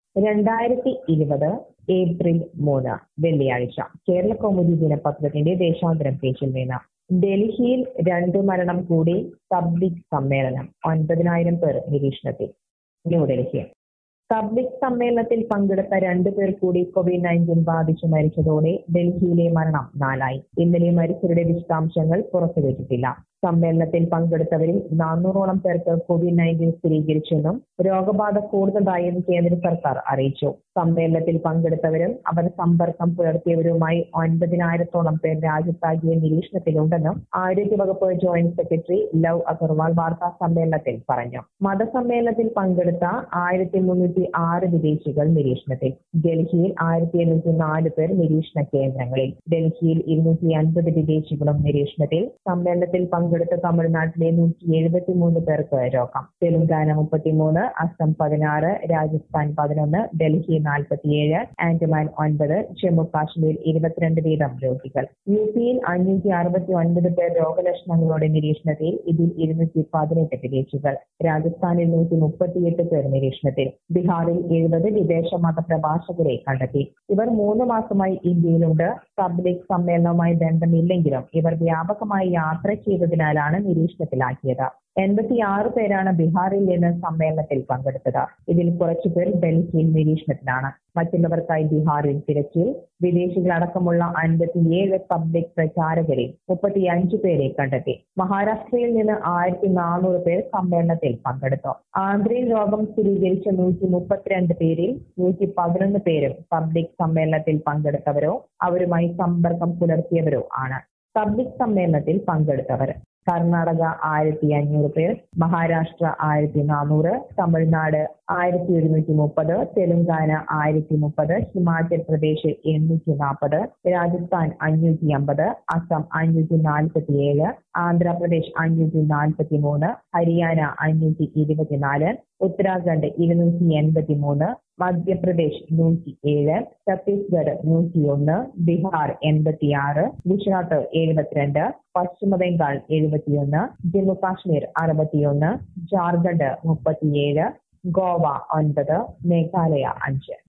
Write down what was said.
രണ്ടായിരത്തി ഇരുപത് ഏപ്രിൽ മൂന്ന് വെള്ളിയാഴ്ച കേരള കൗമുദി ദിനപത്രത്തിന്റെ ദേശാന്തരം പേജിൽ നിന്ന് ഡൽഹിയിൽ രണ്ട് മരണം കൂടി തബ്ലിഗ് സമ്മേളനം ഒൻപതിനായിരം പേർ നിരീക്ഷണത്തിൽ ന്യൂഡൽഹി തബ്ലിഗ് സമ്മേളനത്തിൽ പങ്കെടുത്ത രണ്ടു പേർ കൂടി കോവിഡ് നയൻറ്റീൻ ബാധിച്ച് മരിച്ചതോടെ ഡൽഹിയിലെ മരണം നാലായി ഇന്നലെ മരിച്ചവരുടെ വിശദാംശങ്ങൾ പുറത്തുവിട്ടിട്ടില്ല സമ്മേളനത്തിൽ പങ്കെടുത്തവരിൽ നാനൂറോളം പേർക്ക് കോവിഡ് നയൻറ്റീൻ സ്ഥിരീകരിച്ചെന്നും രോഗബാധ കൂടുതലായെന്ന് കേന്ദ്ര സർക്കാർ അറിയിച്ചു സമ്മേളനത്തിൽ പങ്കെടുത്തവരും അവർ സമ്പർക്കം പുലർത്തിയവരുമായി ഒൻപതിനായിരത്തോളം പേർ രാജ്യത്താകെ നിരീക്ഷണത്തിലുണ്ടെന്നും ആരോഗ്യവകുപ്പ് ജോയിന്റ് സെക്രട്ടറി ലവ് അഗർവാൾ വാർത്താ സമ്മേളനത്തിൽ പറഞ്ഞു മതസമ്മേളനത്തിൽ പങ്കെടുത്ത ആയിരത്തി മുന്നൂറ്റി ആറ് വിദേശികൾ നിരീക്ഷണത്തിൽ ഡൽഹിയിൽ ആയിരത്തി എണ്ണൂറ്റി നാല് പേർ നിരീക്ഷണ കേന്ദ്രങ്ങളിൽ ഡൽഹിയിൽ ഇരുന്നൂറ്റി അൻപത് വിദേശികളും നിരീക്ഷണത്തിൽ സമ്മേളനത്തിൽ പങ്കെടുത്ത തമിഴ്നാട്ടിലെ നൂറ്റി എഴുപത്തി മൂന്ന് പേർക്ക് രോഗം തെലങ്കാന മുപ്പത്തിമൂന്ന് അസം പതിനാറ് രാജസ്ഥാൻ പതിനൊന്ന് ഡൽഹി നാൽപ്പത്തിയേഴ് ആൻഡമാൻ ഒൻപത് ജമ്മു കാശ്മീർ ഇരുപത്തിരണ്ട് വീതം രോഗികൾ യു പിയിൽ അഞ്ഞൂറ്റി അറുപത്തി ഒൻപത് പേർ രോഗലക്ഷണങ്ങളോടെ നിരീക്ഷണത്തിൽ ഇതിൽ ഇരുന്നൂറ്റി പതിനെട്ട് വിദേശികൾ രാജസ്ഥാനിൽ നൂറ്റി മുപ്പത്തിയെട്ട് പേർ നിരീക്ഷണത്തിൽ ബീഹാറിൽ എഴുപത് വിദേശ മതപ്രഭാഷകരെ കണ്ടെത്തി ഇവർ മൂന്ന് മാസമായി ഇന്ത്യയിലുണ്ട് പബ്ലിക് സമ്മേളനവുമായി ബന്ധമില്ലെങ്കിലും ഇവർ വ്യാപകമായി യാത്ര ചെയ്തതിനാലാണ് നിരീക്ഷണത്തിലാക്കിയത് എൺപത്തിയാറ് പേരാണ് ബീഹാറിൽ നിന്ന് സമ്മേളനത്തിൽ പങ്കെടുത്തത് ഇതിൽ കുറച്ചുപേർ ഡൽഹിയിൽ നിരീക്ഷണത്തിലാണ് മറ്റുള്ളവർക്കായി ബീഹാറിൽ തിരച്ചിൽ വിദേശികളടക്കമുള്ള അൻപത്തിയേഴ് പബ്ലിക് പ്രചാരകരിൽ മുപ്പത്തിയഞ്ച് പേരെ കണ്ടെത്തി മഹാരാഷ്ട്രയിൽ നിന്ന് ആയിരത്തി നാനൂറ് പേർ സമ്മേളനത്തിൽ പങ്കെടുത്തു ആന്ധ്രയിൽ രോഗം സ്ഥിരീകരിച്ച നൂറ്റി മുപ്പത്തിരണ്ട് പേരിൽ നൂറ്റി പതിനൊന്ന് പേരും പബ്ലിക് സമ്മേളനത്തിൽ പങ്കെടുത്തവരോ അവരുമായി സമ്പർക്കം പുലർത്തിയവരോ ആണ് പബ്ലിക് സമ്മേളനത്തിൽ പങ്കെടുത്തവർ കർണാടക ആയിരത്തി അഞ്ഞൂറ് പേർ മഹാരാഷ്ട്ര ആയിരത്തി നാനൂറ് തമിഴ്നാട് ആയിരത്തി ഒരുന്നൂറ്റി മുപ്പത് തെലങ്കാന ആയിരത്തി മുപ്പത് ഹിമാചൽ പ്രദേശ് എണ്ണൂറ്റി നാൽപ്പത് രാജസ്ഥാൻ അഞ്ഞൂറ്റി അമ്പത് അസം അഞ്ഞൂറ്റി നാൽപ്പത്തി ഏഴ് ആന്ധ്രാപ്രദേശ് അഞ്ഞൂറ്റി നാൽപ്പത്തി മൂന്ന് ഹരിയാന അഞ്ഞൂറ്റി ഇരുപത്തിനാല് ഉത്തരാഖണ്ഡ് ഇരുന്നൂറ്റി എൺപത്തി മൂന്ന് മധ്യപ്രദേശ് നൂറ്റി ഏഴ് ഛത്തീസ്ഗഡ് നൂറ്റി ഒന്ന് ബീഹാർ എൺപത്തിയാറ് ഗുജറാത്ത് എഴുപത്തിരണ്ട് പശ്ചിമ ബംഗാൾ എഴുപത്തിയൊന്ന് ജമ്മു കാശ്മീർ അറുപത്തിയൊന്ന് ജാർഖണ്ഡ് മുപ്പത്തിയേഴ് ഗോവ ഒൻപത് മേഘാലയ അഞ്ച്